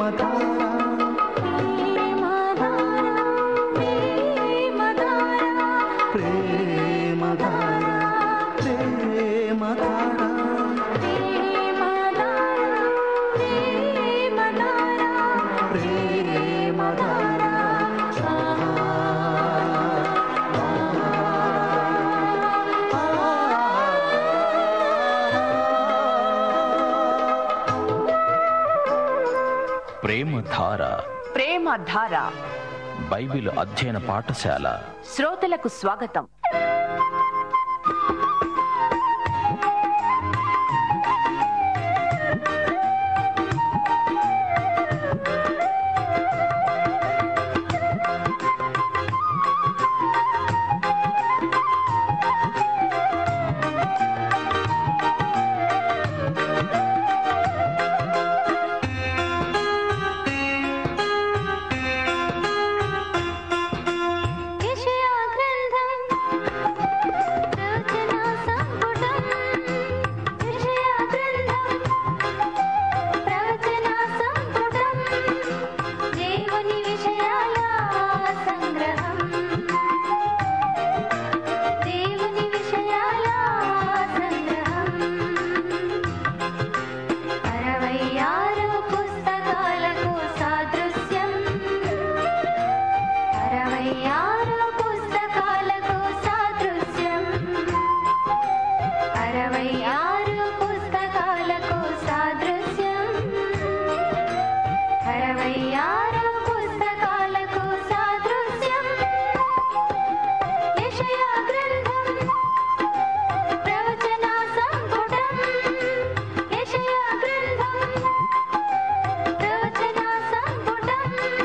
ప్రేమధార ప్రేమధార Bible అధ్యయన పాఠశాల శ్రోతలకు స్వాగతం యెషయా గ్రంథం రచనా సంపుటం యెషయా గ్రంథం ప్రవచన సంపుటం దేవుని విషయాల సంగ్రహం దేవుని విషయాల సంగ్రహం అరవై ఆరు పుస్తకాలకు సాదృశ్యం అరవై ఆరు పుస్తకాలకు సాదృశ్యం అరవై ఆరు పుస్తకాలకు సాదృశ్యం అరవై ఆరు పుస్తకాలకు సాదృశ్యం యెషయా గ్రంథం ప్రవచన సంపుటం యెషయా గ్రంథం ప్రవచన సంపుటం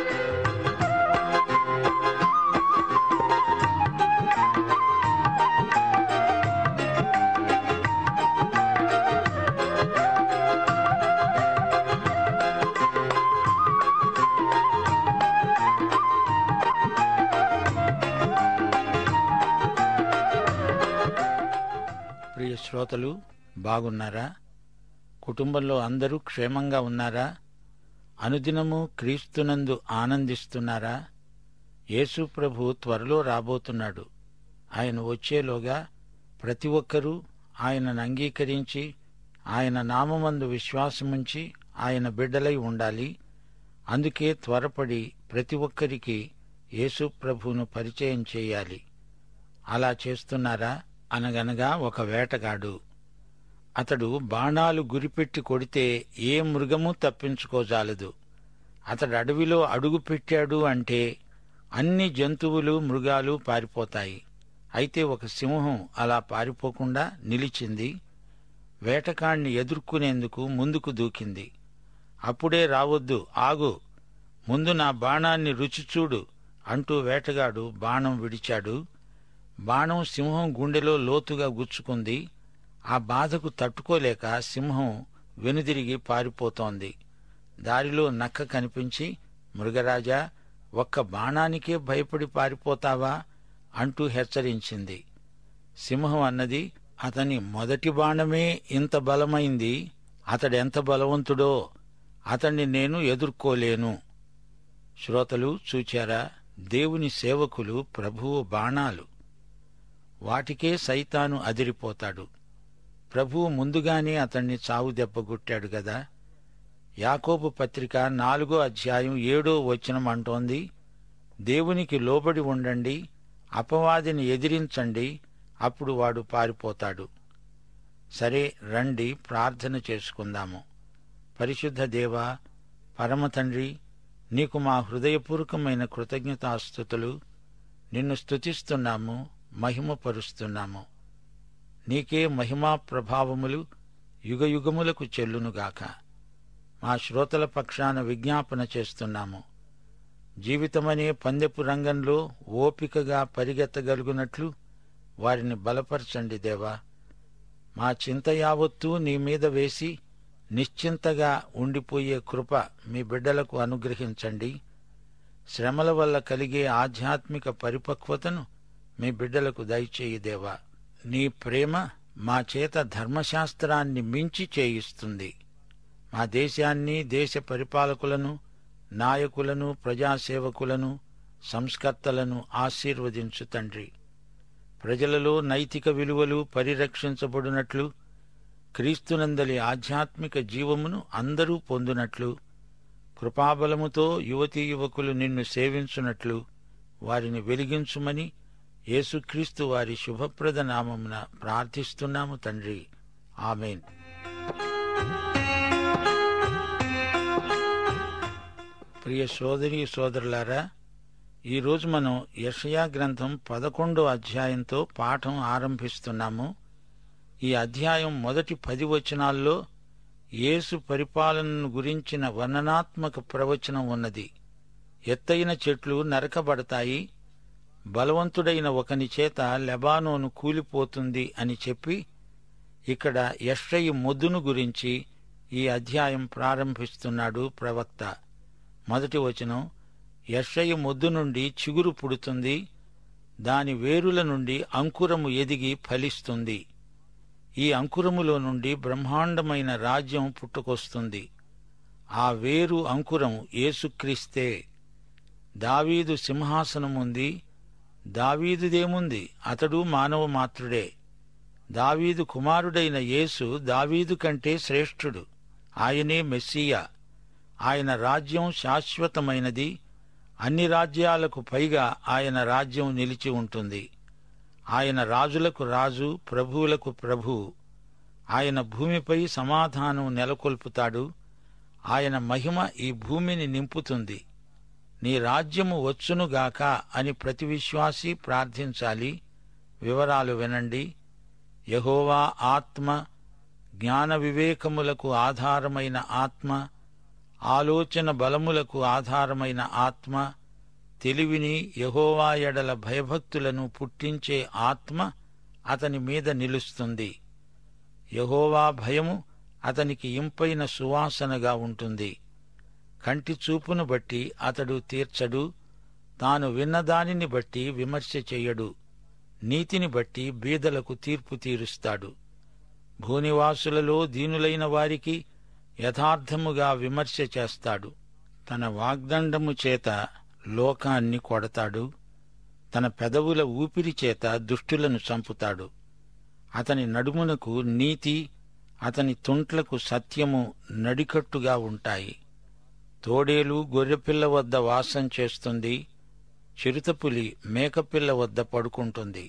ప్రియ శ్రోతలు బాగున్నారా కుటుంబంలో అందరూ క్షేమంగా ఉన్నారా అనుదినము క్రీస్తునందు ఆనందిస్తున్నారా యేసు ప్రభు త్వరలో రాబోతున్నాడు ఆయన వచ్చేలోగా ప్రతి ఒక్కరూ ఆయనను అంగీకరించి ఆయన నామమందు విశ్వాసముంచి ఆయన బిడ్డలై ఉండాలి అందుకే త్వరపడి ప్రతి ఒక్కరికి యేసు ప్రభువును పరిచయం చేయాలి అలా చేస్తున్నారా అనగనగా ఒక వేటగాడు అతడు బాణాలు గురిపెట్టి కొడితే ఏ మృగము తప్పించుకోజాలదు అతడు అడవిలో అడుగు పెట్టాడు అంటే అన్ని జంతువులు మృగాలు పారిపోతాయి అయితే ఒక సింహం అలా పారిపోకుండా నిలిచింది వేటగాణ్ణి ఎదుర్కొనేందుకు ముందుకు దూకింది అప్పుడే రావద్దు ఆగు ముందు నా బాణాన్ని రుచి చూడు అంటూ వేటగాడు బాణం విడిచాడు బాణం సింహం గుండెలో లోతుగా గుచ్చుకుంది ఆ బాధకు తట్టుకోలేక సింహం వెనుదిరిగి పారిపోతోంది దారిలో నక్క కనిపించి మృగరాజా ఒక్క బాణానికే భయపడి పారిపోతావా అంటూ హెచ్చరించింది సింహం అన్నది అతని మొదటి బాణమే ఇంత బలమైంది అతడెంత బలవంతుడో అతన్ని నేను ఎదుర్కోలేను శ్రోతలు చూచారా దేవుని సేవకులు ప్రభువు బాణాలు వాటికే సైతాను అదిరిపోతాడు ప్రభువు ముందుగానే అతన్ని చావు దెబ్బగొట్టాడు గదా యాకోబు పత్రిక నాలుగో అధ్యాయం ఏడో వచనం అంటోంది దేవునికి లోబడి ఉండండి అపవాదిని ఎదిరించండి అప్పుడు వాడు పారిపోతాడు సరే రండి ప్రార్థన చేసుకుందాము పరిశుద్ధ దేవా పరమ తండ్రి నీకు మా హృదయపూర్వకమైన కృతజ్ఞతాస్థుతులు నిన్ను స్తుతిస్తున్నాము మహిమపరుస్తున్నాము నీకే మహిమా ప్రభావములు యుగయుగములకు చెల్లునుగాక మా శ్రోతల పక్షాన విజ్ఞాపన చేస్తున్నాము జీవితమనే పందెపు రంగంలో ఓపికగా పరిగెత్తగలుగునట్లు వారిని బలపరచండి దేవా మా చింత యావత్తూ నీ మీద వేసి నిశ్చింతగా ఉండిపోయే కృప మీ బిడ్డలకు అనుగ్రహించండి శ్రమల వల్ల కలిగే ఆధ్యాత్మిక పరిపక్వతను మీ బిడ్డలకు దయచేయి దేవా నీ ప్రేమ మా చేత ధర్మశాస్త్రాన్ని మించి చేయిస్తుంది మా దేశాన్ని దేశ పరిపాలకులను నాయకులను ప్రజాసేవకులను సంస్కర్తలను ఆశీర్వదించు తండ్రి ప్రజలలో నైతిక విలువలు పరిరక్షించబడినట్లు క్రీస్తునందలి ఆధ్యాత్మిక జీవమును అందరూ పొందునట్లు కృపాబలముతో యువతీ యువకులు నిన్ను సేవించునట్లు వారిని వెలిగించుమని యేసుక్రీస్తు వారి శుభప్రద నామమున ప్రార్థిస్తున్నాము తండ్రి ఆమెన్ ప్రియ సోదరి సోదరులారా ఈరోజు మనం యషయా గ్రంథం పదకొండో అధ్యాయంతో పాఠం ఆరంభిస్తున్నాము ఈ అధ్యాయం మొదటి పది వచనాల్లో యేసు పరిపాలనను గురించిన వర్ణనాత్మక ప్రవచనం ఉన్నది ఎత్తైన చెట్లు నరకబడతాయి బలవంతుడైన ఒకని చేత లెబానోను కూలిపోతుంది అని చెప్పి ఇక్కడ యశ్రయి మొద్దును గురించి ఈ అధ్యాయం ప్రారంభిస్తున్నాడు ప్రవక్త మొదటి వచనం యశ్రయి మొద్దు నుండి చిగురు పుడుతుంది దాని వేరుల నుండి అంకురము ఎదిగి ఫలిస్తుంది ఈ అంకురములో నుండి బ్రహ్మాండమైన రాజ్యం పుట్టుకొస్తుంది ఆ వేరు అంకురం యేసుక్రీస్తే దావీదు సింహాసనముంది దావీదుదేముంది అతడు మానవ మాత్రుడే దావీదు కుమారుడైన యేసు దావీదు కంటే శ్రేష్ఠుడు ఆయనే మెస్సియా ఆయన రాజ్యం శాశ్వతమైనది అన్ని రాజ్యాలకు పైగా ఆయన రాజ్యం నిలిచి ఉంటుంది ఆయన రాజులకు రాజు ప్రభువులకు ప్రభు ఆయన భూమిపై సమాధానం నెలకొల్పుతాడు ఆయన మహిమ ఈ భూమిని నింపుతుంది నీ రాజ్యము వచ్చునుగాక అని ప్రతి విశ్వాసి ప్రార్థించాలి వివరాలు వినండి యహోవా ఆత్మ జ్ఞాన వివేకములకు ఆధారమైన ఆత్మ ఆలోచన బలములకు ఆధారమైన ఆత్మ తెలివిని యహోవా ఎడల భయభక్తులను పుట్టించే ఆత్మ అతని మీద నిలుస్తుంది యహోవా భయము అతనికి ఇంపైన సువాసనగా ఉంటుంది కంటి చూపును బట్టి అతడు తీర్చడు తాను విన్నదానిని బట్టి విమర్శ చెయ్యడు నీతిని బట్టి బీదలకు తీర్పు తీరుస్తాడు భూనివాసులలో దీనులైన వారికి యథార్థముగా విమర్శ చేస్తాడు తన వాగ్దండము చేత లోకాన్ని కొడతాడు తన పెదవుల ఊపిరి చేత దుష్టులను చంపుతాడు అతని నడుమునకు నీతి అతని తుంట్లకు సత్యము నడికట్టుగా ఉంటాయి తోడేలు గొర్రెపిల్ల వద్ద వాసం చేస్తుంది చిరుతపులి మేకపిల్ల వద్ద పడుకుంటుంది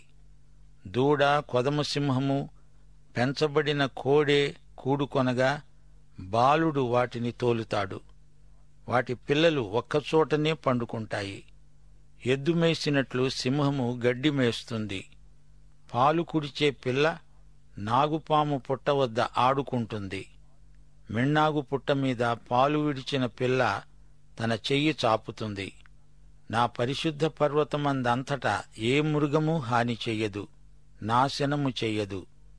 దూడ కొదమసింహము పెంచబడిన కోడే కూడుకొనగా బాలుడు వాటిని తోలుతాడు వాటి పిల్లలు ఒక్కచోటనే పండుకుంటాయి ఎద్దు మేసినట్లు సింహము గడ్డి మేస్తుంది పాలు కుడిచే పిల్ల నాగుపాము పుట్ట వద్ద ఆడుకుంటుంది మిన్నాగు పుట్ట మీద పాలు విడిచిన పిల్ల తన చెయ్యి చాపుతుంది నా పరిశుద్ధ పర్వతమందంతటా ఏ మృగము హాని చెయ్యదు నాశనము చెయ్యదు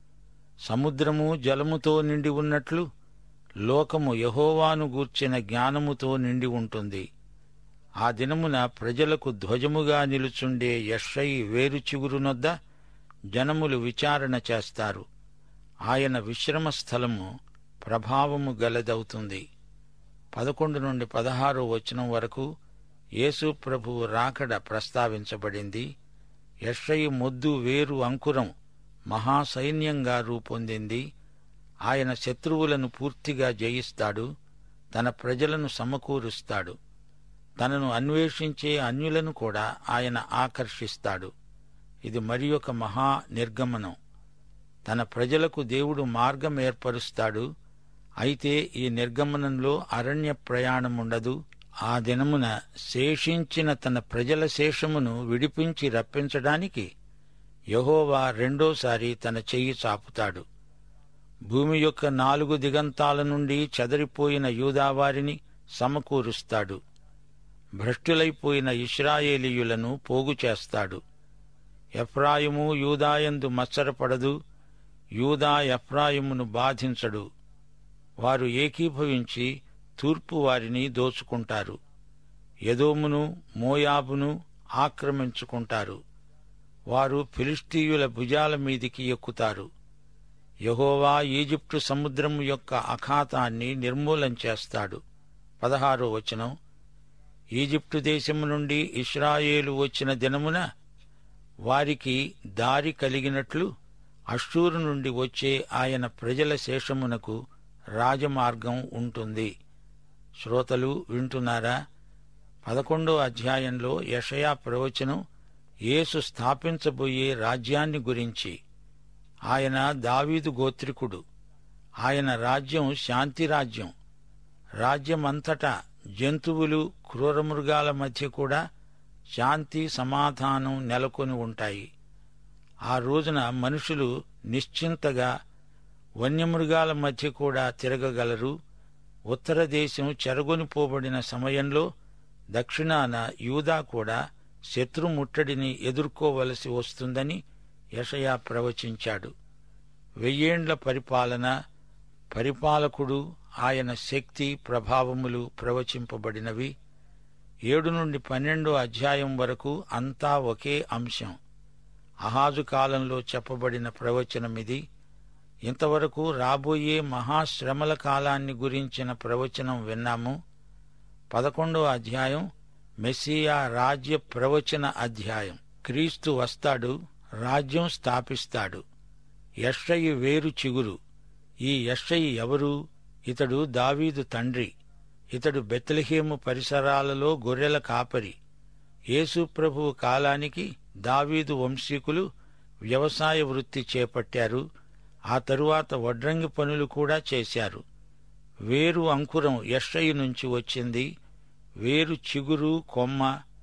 సముద్రము జలముతో నిండి ఉన్నట్లు లోకము యహోవాను గూర్చిన జ్ఞానముతో నిండి ఉంటుంది ఆ దినమున ప్రజలకు ధ్వజముగా నిలుచుండే యషయి వేరు చిగురునొద్ద జనములు విచారణ చేస్తారు ఆయన విశ్రమ స్థలము ప్రభావము గలదవుతుంది పదకొండు నుండి పదహారో వచనం వరకు యేసు ప్రభువు రాకడ ప్రస్తావించబడింది యషయి మొద్దు వేరు అంకురం మహాసైన్యంగా రూపొందింది ఆయన శత్రువులను పూర్తిగా జయిస్తాడు తన ప్రజలను సమకూరుస్తాడు తనను అన్వేషించే అన్యులను కూడా ఆయన ఆకర్షిస్తాడు ఇది మరి ఒక మహా నిర్గమనం తన ప్రజలకు దేవుడు మార్గం ఏర్పరుస్తాడు అయితే ఈ నిర్గమనంలో అరణ్య ప్రయాణముండదు ఆ దినమున శేషించిన తన ప్రజల శేషమును విడిపించి రప్పించడానికి యహోవా రెండోసారి తన చెయ్యి చాపుతాడు భూమి యొక్క నాలుగు దిగంతాల నుండి చెదరిపోయిన యూదావారిని సమకూరుస్తాడు భ్రష్టులైపోయిన ఇస్రాయేలీయులను పోగు చేస్తాడు ఎఫ్రాయిము యూదాయందు మత్సరపడదు యూదా ఎఫ్రాయిమును బాధించడు వారు ఏకీభవించి తూర్పు వారిని దోచుకుంటారు ఎదోమును మోయాబును ఆక్రమించుకుంటారు వారు ఫిలిస్తీయుల భుజాల మీదికి ఎక్కుతారు యహోవా ఈజిప్టు సముద్రము యొక్క అఖాతాన్ని నిర్మూలం చేస్తాడు పదహారో వచనం ఈజిప్టు దేశము నుండి ఇస్రాయేలు వచ్చిన దినమున వారికి దారి కలిగినట్లు అష్టూరు నుండి వచ్చే ఆయన ప్రజల శేషమునకు రాజమార్గం ఉంటుంది శ్రోతలు వింటున్నారా పదకొండో అధ్యాయంలో యషయా ప్రవచనం యేసు స్థాపించబోయే రాజ్యాన్ని గురించి ఆయన దావీదు గోత్రికుడు ఆయన రాజ్యం శాంతి రాజ్యం రాజ్యమంతటా జంతువులు క్రూరమృగాల మధ్య కూడా శాంతి సమాధానం నెలకొని ఉంటాయి ఆ రోజున మనుషులు నిశ్చింతగా వన్యమృగాల మధ్య కూడా తిరగగలరు ఉత్తర దేశం చెరగొనిపోబడిన సమయంలో దక్షిణాన యూదా కూడా శత్రు ముట్టడిని ఎదుర్కోవలసి వస్తుందని యషయా ప్రవచించాడు వెయ్యేండ్ల పరిపాలన పరిపాలకుడు ఆయన శక్తి ప్రభావములు ప్రవచింపబడినవి ఏడు నుండి పన్నెండో అధ్యాయం వరకు అంతా ఒకే అంశం అహాజు కాలంలో చెప్పబడిన ప్రవచనమిది ఇంతవరకు రాబోయే మహాశ్రమల కాలాన్ని గురించిన ప్రవచనం విన్నాము పదకొండో అధ్యాయం మెస్సియా రాజ్య ప్రవచన అధ్యాయం క్రీస్తు వస్తాడు రాజ్యం స్థాపిస్తాడు యెషయి వేరు చిగురు ఈ యెషయి ఎవరు ఇతడు దావీదు తండ్రి ఇతడు బెత్లెహేము పరిసరాలలో గొర్రెల కాపరి యేసు ప్రభువు కాలానికి దావీదు వంశీకులు వ్యవసాయ వృత్తి చేపట్టారు ఆ తరువాత వడ్రంగి పనులు కూడా చేశారు వేరు అంకురం యెషయి నుంచి వచ్చింది వేరు చిగురు కొమ్మ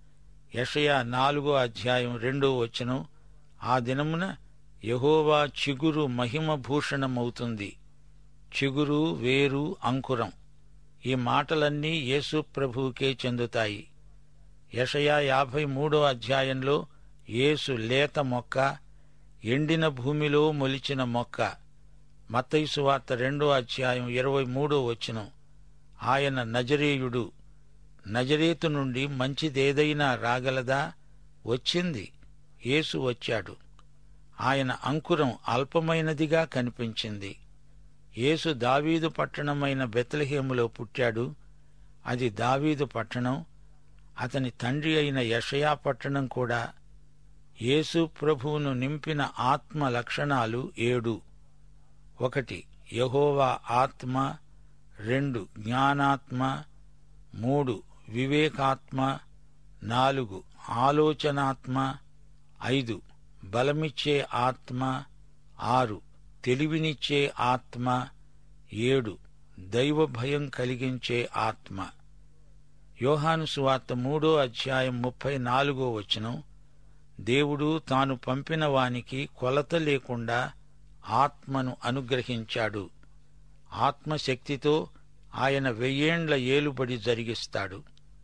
యషయ నాలుగో అధ్యాయం రెండో వచనం ఆ దినమున యహోవా చిగురు మహిమభూషణమవుతుంది చిగురు వేరు అంకురం ఈ మాటలన్నీ యేసు ప్రభువుకే చెందుతాయి యషయా యాభై మూడో అధ్యాయంలో యేసు లేత మొక్క ఎండిన భూమిలో మొలిచిన మొక్క మత్తైసు వార్త రెండో అధ్యాయం ఇరవై మూడో వచనం ఆయన నజరేయుడు నజరేతు నుండి మంచిదేదైనా రాగలదా వచ్చింది యేసు వచ్చాడు ఆయన అంకురం అల్పమైనదిగా కనిపించింది యేసు దావీదు పట్టణమైన బెత్లహేములో పుట్టాడు అది దావీదు పట్టణం అతని తండ్రి అయిన యషయా పట్టణం కూడా యేసు ప్రభువును నింపిన ఆత్మ లక్షణాలు ఏడు ఒకటి యహోవా ఆత్మ రెండు జ్ఞానాత్మ మూడు వివేకాత్మ నాలుగు ఆలోచనాత్మ ఐదు బలమిచ్చే ఆత్మ ఆరు తెలివినిచ్చే ఆత్మ ఏడు దైవ భయం కలిగించే ఆత్మ యోహాను సువార్త మూడో అధ్యాయం ముప్పై నాలుగో వచనం దేవుడు తాను పంపిన వానికి కొలత లేకుండా ఆత్మను అనుగ్రహించాడు ఆత్మశక్తితో ఆయన వెయ్యేండ్ల ఏలుబడి జరిగిస్తాడు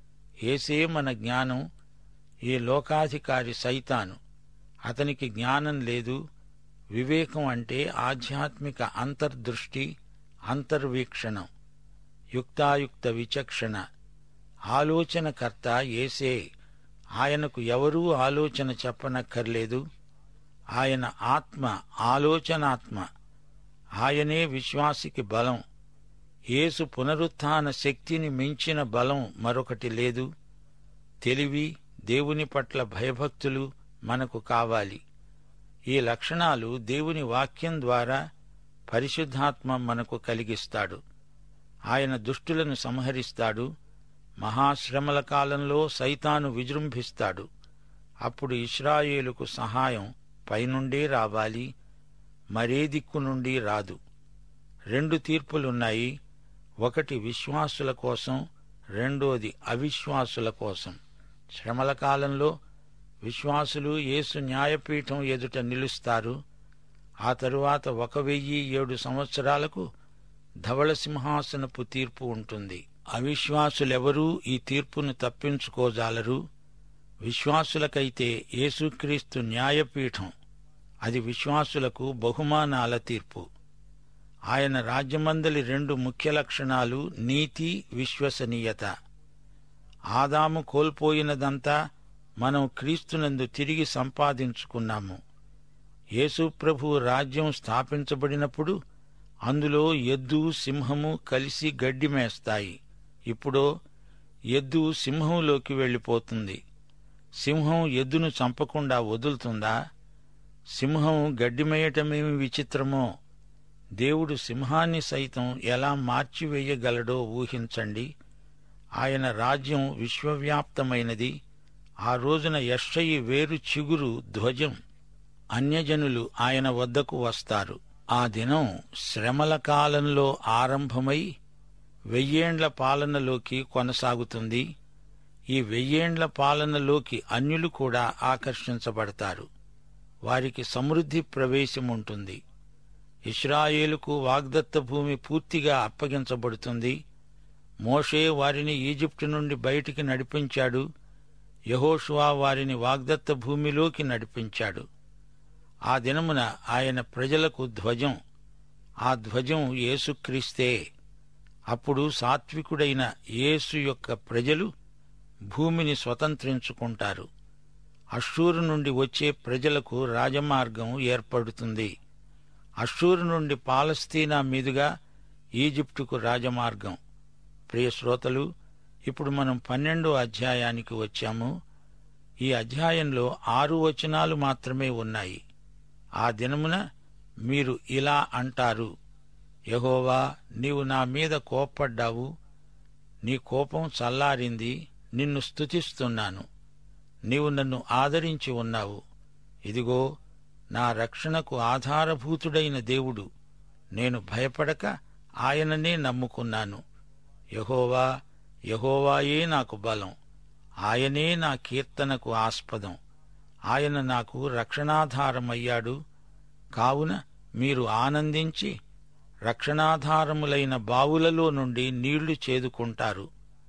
ఏసే మన జ్ఞానం ఈ లోకాధికారి సైతాను అతనికి జ్ఞానం లేదు వివేకం అంటే ఆధ్యాత్మిక అంతర్దృష్టి అంతర్వీక్షణం యుక్తాయుక్త విచక్షణ ఆలోచనకర్త ఏసే ఆయనకు ఎవరూ ఆలోచన చెప్పనక్కర్లేదు ఆయన ఆత్మ ఆలోచనాత్మ ఆయనే విశ్వాసికి బలం యేసు పునరుత్థాన శక్తిని మించిన బలం మరొకటి లేదు తెలివి దేవుని పట్ల భయభక్తులు మనకు కావాలి ఈ లక్షణాలు దేవుని వాక్యం ద్వారా పరిశుద్ధాత్మ మనకు కలిగిస్తాడు ఆయన దుష్టులను సంహరిస్తాడు మహాశ్రమల కాలంలో సైతాను విజృంభిస్తాడు అప్పుడు ఇస్రాయేలుకు సహాయం పైనుండే రావాలి మరే దిక్కు నుండి రాదు రెండు తీర్పులున్నాయి ఒకటి విశ్వాసుల కోసం రెండోది అవిశ్వాసుల కోసం శ్రమల కాలంలో విశ్వాసులు యేసు న్యాయపీఠం ఎదుట నిలుస్తారు ఆ తరువాత ఒక వెయ్యి ఏడు సంవత్సరాలకు ధవళ సింహాసనపు తీర్పు ఉంటుంది అవిశ్వాసులెవరూ ఈ తీర్పును తప్పించుకోజాలరు విశ్వాసులకైతే యేసుక్రీస్తు న్యాయపీఠం అది విశ్వాసులకు బహుమానాల తీర్పు ఆయన రాజ్యమందలి రెండు ముఖ్య లక్షణాలు నీతి విశ్వసనీయత ఆదాము కోల్పోయినదంతా మనం క్రీస్తునందు తిరిగి సంపాదించుకున్నాము యేసు ప్రభు రాజ్యం స్థాపించబడినప్పుడు అందులో ఎద్దు సింహము కలిసి గడ్డి మేస్తాయి ఇప్పుడో ఎద్దు సింహంలోకి వెళ్ళిపోతుంది సింహం ఎద్దును చంపకుండా వదులుతుందా సింహం గడ్డిమేయటమేమి విచిత్రమో దేవుడు సింహాన్ని సైతం ఎలా మార్చివేయగలడో ఊహించండి ఆయన రాజ్యం విశ్వవ్యాప్తమైనది ఆ రోజున యశ్షయి వేరు చిగురు ధ్వజం అన్యజనులు ఆయన వద్దకు వస్తారు ఆ దినం శ్రమల కాలంలో ఆరంభమై వెయ్యేండ్ల పాలనలోకి కొనసాగుతుంది ఈ వెయ్యేండ్ల పాలనలోకి అన్యులు కూడా ఆకర్షించబడతారు వారికి సమృద్ధి ప్రవేశముంటుంది ఇస్రాయేలుకు వాగ్దత్త భూమి పూర్తిగా అప్పగించబడుతుంది మోషే వారిని ఈజిప్టు నుండి బయటికి నడిపించాడు యహోషువా వారిని వాగ్దత్త భూమిలోకి నడిపించాడు ఆ దినమున ఆయన ప్రజలకు ధ్వజం ఆ ధ్వజం యేసుక్రీస్తే అప్పుడు సాత్వికుడైన యేసు యొక్క ప్రజలు భూమిని స్వతంత్రించుకుంటారు అషూరు నుండి వచ్చే ప్రజలకు రాజమార్గం ఏర్పడుతుంది అషూరు నుండి పాలస్తీనా మీదుగా ఈజిప్టుకు రాజమార్గం ప్రియ శ్రోతలు ఇప్పుడు మనం పన్నెండో అధ్యాయానికి వచ్చాము ఈ అధ్యాయంలో ఆరు వచనాలు మాత్రమే ఉన్నాయి ఆ దినమున మీరు ఇలా అంటారు యహోవా నీవు నా మీద కోప్పడ్డావు నీ కోపం చల్లారింది నిన్ను స్తుతిస్తున్నాను నీవు నన్ను ఆదరించి ఉన్నావు ఇదిగో నా రక్షణకు ఆధారభూతుడైన దేవుడు నేను భయపడక ఆయననే నమ్ముకున్నాను యహోవా యహోవాయే నాకు బలం ఆయనే నా కీర్తనకు ఆస్పదం ఆయన నాకు రక్షణాధారమయ్యాడు కావున మీరు ఆనందించి రక్షణాధారములైన బావులలో నుండి నీళ్లు చేదుకుంటారు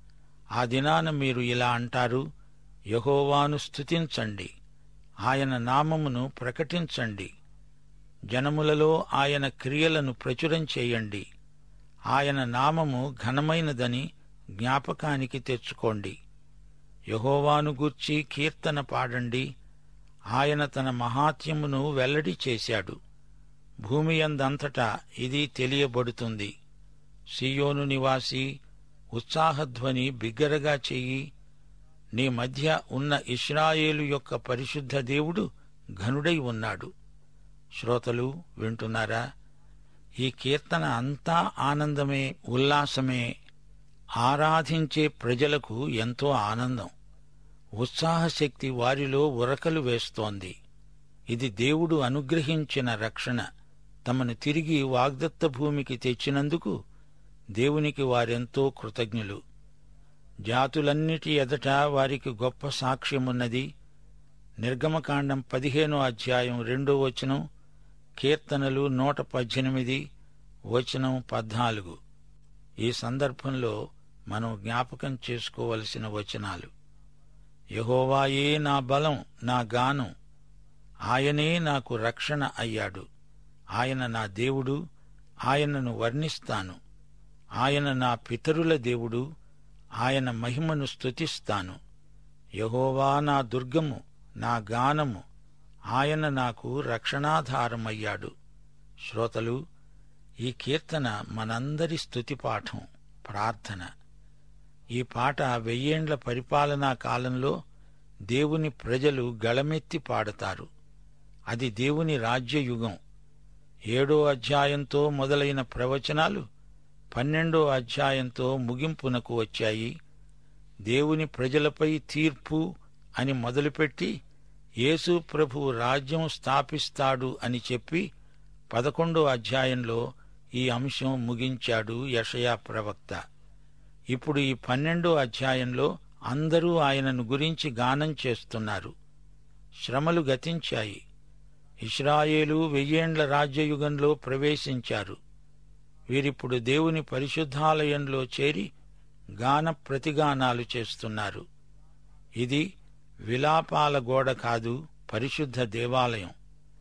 ఆ దినాన మీరు ఇలా అంటారు యహోవాను స్తుతించండి ఆయన నామమును ప్రకటించండి జనములలో ఆయన క్రియలను ప్రచురం చేయండి ఆయన నామము ఘనమైనదని జ్ఞాపకానికి తెచ్చుకోండి యహోవాను గూర్చి కీర్తన పాడండి ఆయన తన మహాత్యమును వెల్లడి చేశాడు భూమి అందంతటా ఇది తెలియబడుతుంది సియోను నివాసి ఉత్సాహధ్వని బిగ్గరగా చెయ్యి నీ మధ్య ఉన్న ఇస్రాయేలు యొక్క పరిశుద్ధ దేవుడు ఘనుడై ఉన్నాడు శ్రోతలు వింటున్నారా ఈ కీర్తన అంతా ఆనందమే ఉల్లాసమే ఆరాధించే ప్రజలకు ఎంతో ఆనందం ఉత్సాహశక్తి వారిలో ఉరకలు వేస్తోంది ఇది దేవుడు అనుగ్రహించిన రక్షణ తమను తిరిగి వాగ్దత్త భూమికి తెచ్చినందుకు దేవునికి వారెంతో కృతజ్ఞులు జాతులన్నిటి ఎదట వారికి గొప్ప సాక్ష్యమున్నది నిర్గమకాండం పదిహేనో అధ్యాయం రెండో వచనం కీర్తనలు నూట పద్దెనిమిది వచనం పద్నాలుగు ఈ సందర్భంలో మనం జ్ఞాపకం చేసుకోవలసిన వచనాలు యహోవాయే నా బలం నా గానం ఆయనే నాకు రక్షణ అయ్యాడు ఆయన నా దేవుడు ఆయనను వర్ణిస్తాను ఆయన నా పితరుల దేవుడు ఆయన మహిమను స్తుతిస్తాను యహోవా నా దుర్గము నా గానము ఆయన నాకు రక్షణాధారమయ్యాడు శ్రోతలు ఈ కీర్తన మనందరి స్తుతి పాఠం ప్రార్థన ఈ పాట వెయ్యేండ్ల పరిపాలనా కాలంలో దేవుని ప్రజలు గళమెత్తి పాడతారు అది దేవుని రాజ్యయుగం ఏడో అధ్యాయంతో మొదలైన ప్రవచనాలు పన్నెండో అధ్యాయంతో ముగింపునకు వచ్చాయి దేవుని ప్రజలపై తీర్పు అని మొదలుపెట్టి యేసు ప్రభు రాజ్యం స్థాపిస్తాడు అని చెప్పి పదకొండో అధ్యాయంలో ఈ అంశం ముగించాడు యషయా ప్రవక్త ఇప్పుడు ఈ పన్నెండో అధ్యాయంలో అందరూ ఆయనను గురించి గానం చేస్తున్నారు శ్రమలు గతించాయి ఇస్రాయేలు వెయ్యేండ్ల రాజ్యయుగంలో ప్రవేశించారు వీరిప్పుడు దేవుని పరిశుద్ధాలయంలో చేరి గాన ప్రతిగానాలు చేస్తున్నారు ఇది విలాపాల గోడ కాదు పరిశుద్ధ దేవాలయం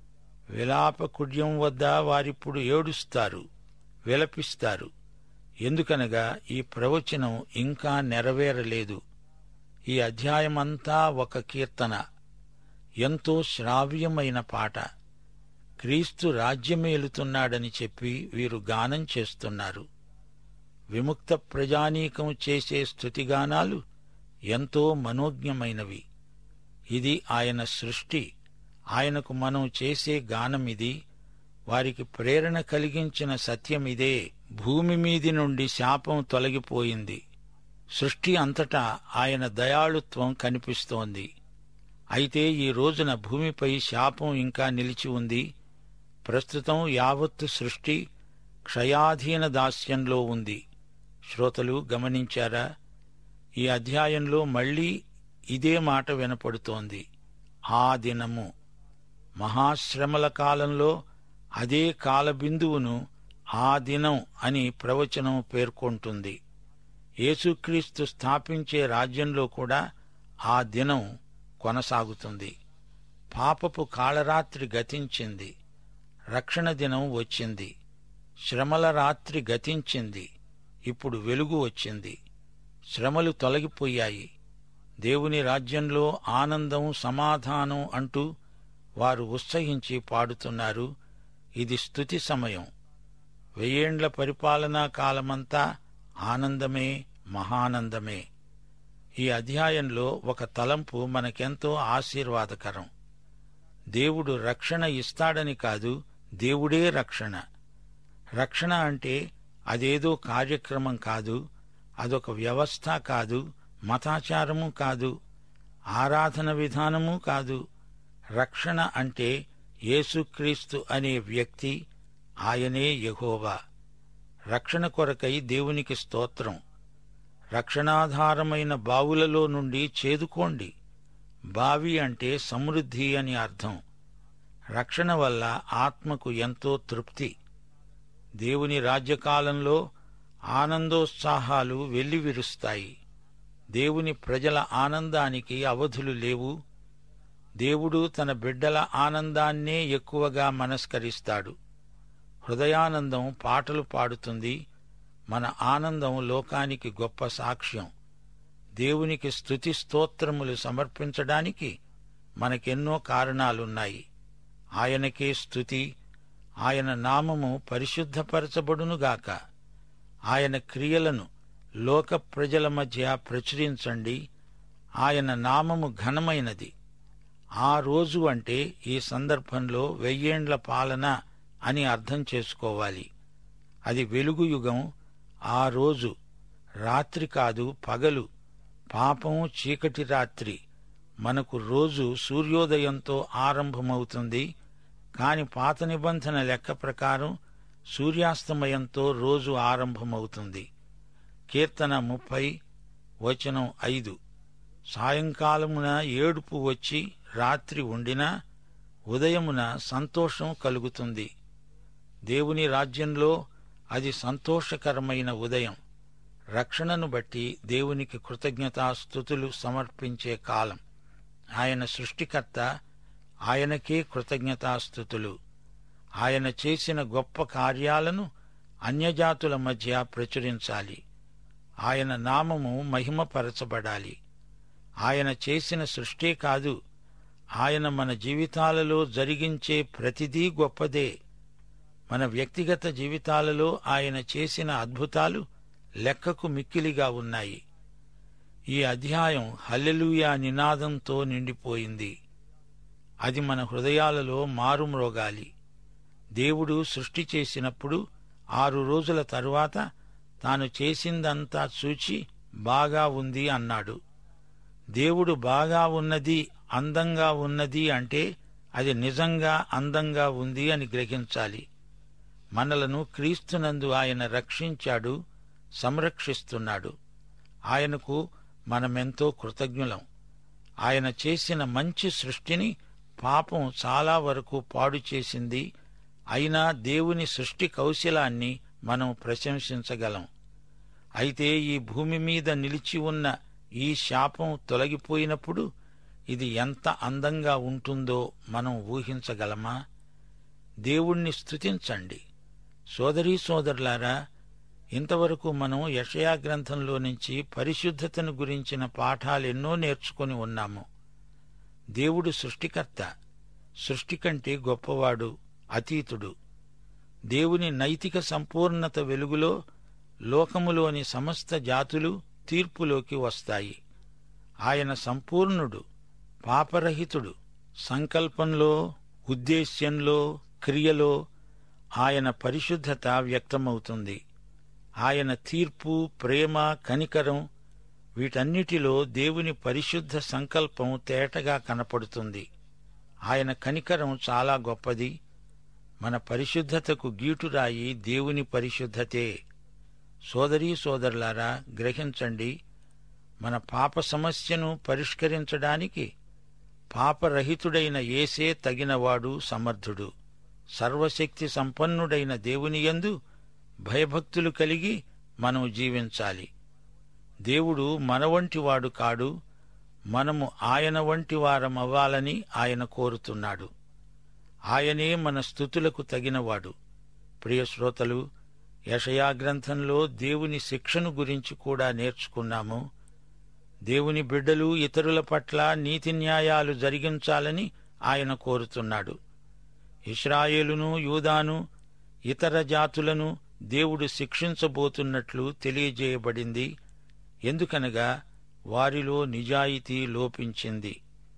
విలాప కుడ్యం వద్ద వారిప్పుడు ఏడుస్తారు విలపిస్తారు ఎందుకనగా ఈ ప్రవచనం ఇంకా నెరవేరలేదు ఈ అధ్యాయమంతా ఒక కీర్తన ఎంతో శ్రావ్యమైన పాట క్రీస్తు రాజ్యమేలుతున్నాడని చెప్పి వీరు గానం చేస్తున్నారు విముక్త ప్రజానీకం చేసే స్తుతిగానాలు ఎంతో మనోజ్ఞమైనవి ఇది ఆయన సృష్టి ఆయనకు మనం చేసే గానమిది వారికి ప్రేరణ కలిగించిన సత్యమిదే భూమి మీది నుండి శాపం తొలగిపోయింది సృష్టి అంతటా ఆయన దయాళుత్వం కనిపిస్తోంది అయితే ఈ రోజున భూమిపై శాపం ఇంకా నిలిచి ఉంది ప్రస్తుతం యావత్తు సృష్టి క్షయాధీన దాస్యంలో ఉంది శ్రోతలు గమనించారా ఈ అధ్యాయంలో మళ్లీ ఇదే మాట వినపడుతోంది ఆ దినము మహాశ్రమల కాలంలో అదే కాలబిందువును ఆ దినం అని ప్రవచనం పేర్కొంటుంది యేసుక్రీస్తు స్థాపించే రాజ్యంలో కూడా ఆ దినం కొనసాగుతుంది పాపపు కాళరాత్రి గతించింది రక్షణ దినం వచ్చింది శ్రమల రాత్రి గతించింది ఇప్పుడు వెలుగు వచ్చింది శ్రమలు తొలగిపోయాయి దేవుని రాజ్యంలో ఆనందం సమాధానం అంటూ వారు ఉత్సహించి పాడుతున్నారు ఇది స్తుతి సమయం వెయ్యేండ్ల పరిపాలనా కాలమంతా ఆనందమే మహానందమే ఈ అధ్యాయంలో ఒక తలంపు మనకెంతో ఆశీర్వాదకరం దేవుడు రక్షణ ఇస్తాడని కాదు దేవుడే రక్షణ రక్షణ అంటే అదేదో కార్యక్రమం కాదు అదొక వ్యవస్థ కాదు మతాచారము కాదు ఆరాధన విధానము కాదు రక్షణ అంటే యేసుక్రీస్తు అనే వ్యక్తి ఆయనే యెహోవా రక్షణ కొరకై దేవునికి స్తోత్రం రక్షణాధారమైన బావులలో నుండి చేదుకోండి బావి అంటే సమృద్ధి అని అర్థం రక్షణ వల్ల ఆత్మకు ఎంతో తృప్తి దేవుని రాజ్యకాలంలో ఆనందోత్సాహాలు వెల్లివిరుస్తాయి దేవుని ప్రజల ఆనందానికి అవధులు లేవు దేవుడు తన బిడ్డల ఆనందాన్నే ఎక్కువగా మనస్కరిస్తాడు హృదయానందం పాటలు పాడుతుంది మన ఆనందం లోకానికి గొప్ప సాక్ష్యం దేవునికి స్తుతి స్తోత్రములు సమర్పించడానికి మనకెన్నో కారణాలున్నాయి ఆయనకే స్తుతి ఆయన నామము పరిశుద్ధపరచబడునుగాక ఆయన క్రియలను లోక ప్రజల మధ్య ప్రచురించండి ఆయన నామము ఘనమైనది ఆ రోజు అంటే ఈ సందర్భంలో వెయ్యేండ్ల పాలన అని అర్థం చేసుకోవాలి అది వెలుగు యుగం ఆ రోజు రాత్రి కాదు పగలు పాపం చీకటి రాత్రి మనకు రోజు సూర్యోదయంతో ఆరంభమవుతుంది కాని పాత నిబంధన లెక్క ప్రకారం సూర్యాస్తమయంతో రోజు ఆరంభమవుతుంది కీర్తన ముప్పై వచనం ఐదు సాయంకాలమున ఏడుపు వచ్చి రాత్రి ఉండినా ఉదయమున సంతోషం కలుగుతుంది దేవుని రాజ్యంలో అది సంతోషకరమైన ఉదయం రక్షణను బట్టి దేవునికి కృతజ్ఞతాస్థుతులు సమర్పించే కాలం ఆయన సృష్టికర్త ఆయనకే కృతజ్ఞతాస్థుతులు ఆయన చేసిన గొప్ప కార్యాలను అన్యజాతుల మధ్య ప్రచురించాలి ఆయన నామము మహిమపరచబడాలి ఆయన చేసిన సృష్టే కాదు ఆయన మన జీవితాలలో జరిగించే ప్రతిదీ గొప్పదే మన వ్యక్తిగత జీవితాలలో ఆయన చేసిన అద్భుతాలు లెక్కకు మిక్కిలిగా ఉన్నాయి ఈ అధ్యాయం హల్లెలూయా నినాదంతో నిండిపోయింది అది మన హృదయాలలో మారుమ్రోగాలి దేవుడు సృష్టి చేసినప్పుడు ఆరు రోజుల తరువాత తాను చేసిందంతా చూచి బాగా ఉంది అన్నాడు దేవుడు బాగా ఉన్నది అందంగా ఉన్నది అంటే అది నిజంగా అందంగా ఉంది అని గ్రహించాలి మనలను క్రీస్తునందు ఆయన రక్షించాడు సంరక్షిస్తున్నాడు ఆయనకు మనమెంతో కృతజ్ఞులం ఆయన చేసిన మంచి సృష్టిని పాపం చాలా వరకు పాడు చేసింది అయినా దేవుని సృష్టి కౌశలాన్ని మనం ప్రశంసించగలం అయితే ఈ భూమి మీద నిలిచి ఉన్న ఈ శాపం తొలగిపోయినప్పుడు ఇది ఎంత అందంగా ఉంటుందో మనం ఊహించగలమా దేవుణ్ణి స్తుతించండి సోదరీ సోదరులారా ఇంతవరకు మనం యషయా గ్రంథంలో నుంచి పరిశుద్ధతను గురించిన పాఠాలెన్నో నేర్చుకుని ఉన్నాము దేవుడు సృష్టికర్త సృష్టి కంటే గొప్పవాడు అతీతుడు దేవుని నైతిక సంపూర్ణత వెలుగులో లోకములోని సమస్త జాతులు తీర్పులోకి వస్తాయి ఆయన సంపూర్ణుడు పాపరహితుడు సంకల్పంలో ఉద్దేశ్యంలో క్రియలో ఆయన పరిశుద్ధత వ్యక్తమవుతుంది ఆయన తీర్పు ప్రేమ కనికరం వీటన్నిటిలో దేవుని పరిశుద్ధ సంకల్పం తేటగా కనపడుతుంది ఆయన కనికరం చాలా గొప్పది మన పరిశుద్ధతకు గీటురాయి దేవుని పరిశుద్ధతే సోదరీ సోదరులారా గ్రహించండి మన పాప సమస్యను పరిష్కరించడానికి పాపరహితుడైన ఏసే తగినవాడు సమర్థుడు సర్వశక్తి సంపన్నుడైన దేవునియందు భయభక్తులు కలిగి మనం జీవించాలి దేవుడు మన వంటివాడు కాడు మనము ఆయన వంటి వారమవ్వాలని ఆయన కోరుతున్నాడు ఆయనే మన స్థుతులకు తగినవాడు ప్రియ శ్రోతలు యషయా గ్రంథంలో దేవుని శిక్షను గురించి కూడా నేర్చుకున్నాము దేవుని బిడ్డలు ఇతరుల పట్ల నీతి న్యాయాలు జరిగించాలని ఆయన కోరుతున్నాడు ఇస్రాయేలును యూదాను ఇతర జాతులను దేవుడు శిక్షించబోతున్నట్లు తెలియజేయబడింది ఎందుకనగా వారిలో నిజాయితీ లోపించింది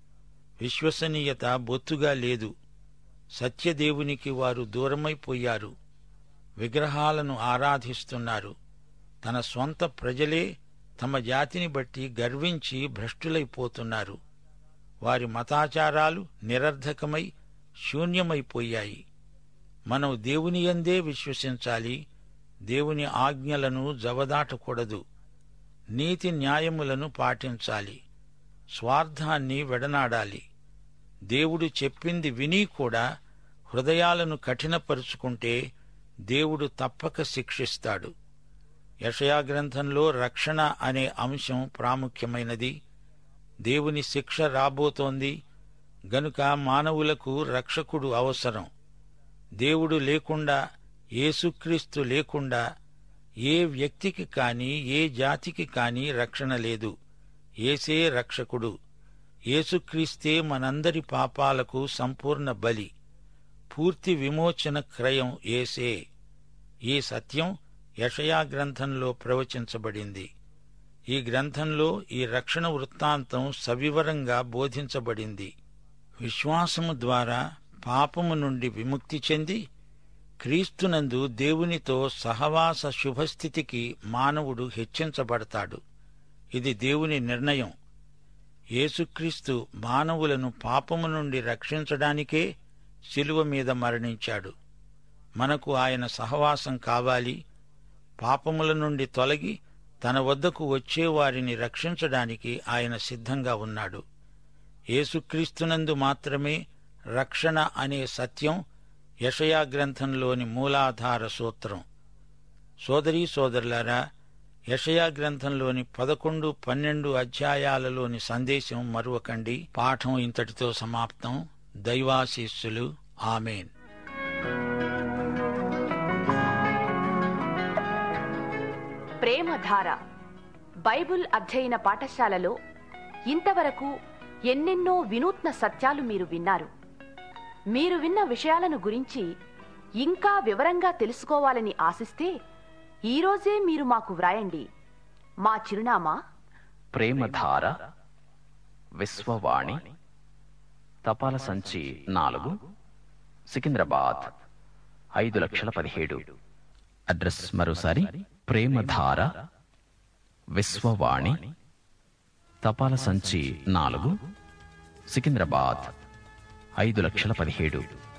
విశ్వసనీయత బొత్తుగా లేదు సత్యదేవునికి వారు దూరమైపోయారు విగ్రహాలను ఆరాధిస్తున్నారు తన స్వంత ప్రజలే తమ జాతిని బట్టి గర్వించి భ్రష్టులైపోతున్నారు వారి మతాచారాలు నిరర్ధకమై శూన్యమైపోయాయి మనం దేవుని యందే విశ్వసించాలి దేవుని ఆజ్ఞలను జవదాటకూడదు నీతి న్యాయములను పాటించాలి స్వార్థాన్ని వెడనాడాలి దేవుడు చెప్పింది విని కూడా హృదయాలను కఠినపరుచుకుంటే దేవుడు తప్పక శిక్షిస్తాడు యషయా గ్రంథంలో రక్షణ అనే అంశం ప్రాముఖ్యమైనది దేవుని శిక్ష రాబోతోంది గనుక మానవులకు రక్షకుడు అవసరం దేవుడు లేకుండా యేసుక్రీస్తు లేకుండా ఏ వ్యక్తికి కాని ఏ జాతికి కాని రక్షణ లేదు ఏసే రక్షకుడు యేసుక్రీస్తే మనందరి పాపాలకు సంపూర్ణ బలి పూర్తి విమోచన క్రయం ఏసే ఈ సత్యం యషయా గ్రంథంలో ప్రవచించబడింది ఈ గ్రంథంలో ఈ రక్షణ వృత్తాంతం సవివరంగా బోధించబడింది విశ్వాసము ద్వారా పాపము నుండి విముక్తి చెంది క్రీస్తునందు దేవునితో సహవాస శుభస్థితికి మానవుడు హెచ్చించబడతాడు ఇది దేవుని నిర్ణయం యేసుక్రీస్తు మానవులను పాపము నుండి రక్షించడానికే శిలువ మీద మరణించాడు మనకు ఆయన సహవాసం కావాలి పాపముల నుండి తొలగి తన వద్దకు వచ్చే వారిని రక్షించడానికి ఆయన సిద్ధంగా ఉన్నాడు యేసుక్రీస్తునందు మాత్రమే రక్షణ అనే సత్యం యషయా గ్రంథంలోని మూలాధార సూత్రం సోదరీ సోదరులారా యషయా గ్రంథంలోని పదకొండు పన్నెండు అధ్యాయాలలోని సందేశం మరువకండి పాఠం ఇంతటితో సమాప్తం దైవాశీస్సులు ఆమెన్ ప్రేమధార బైబుల్ అధ్యయన పాఠశాలలో ఇంతవరకు ఎన్నెన్నో వినూత్న సత్యాలు మీరు విన్నారు మీరు విన్న విషయాలను గురించి ఇంకా వివరంగా తెలుసుకోవాలని ఆశిస్తే ఈరోజే మీరు మాకు వ్రాయండి మా చిరునామా ప్రేమధార విశ్వవాణి తపాల సంచి నాలుగు సికింద్రాబాద్ ఐదు లక్షల పదిహేడు అడ్రస్ మరోసారి ప్రేమధార విశ్వవాణి తపాల సంచి నాలుగు సికింద్రాబాద్ ఐదు లక్షల పదిహేడు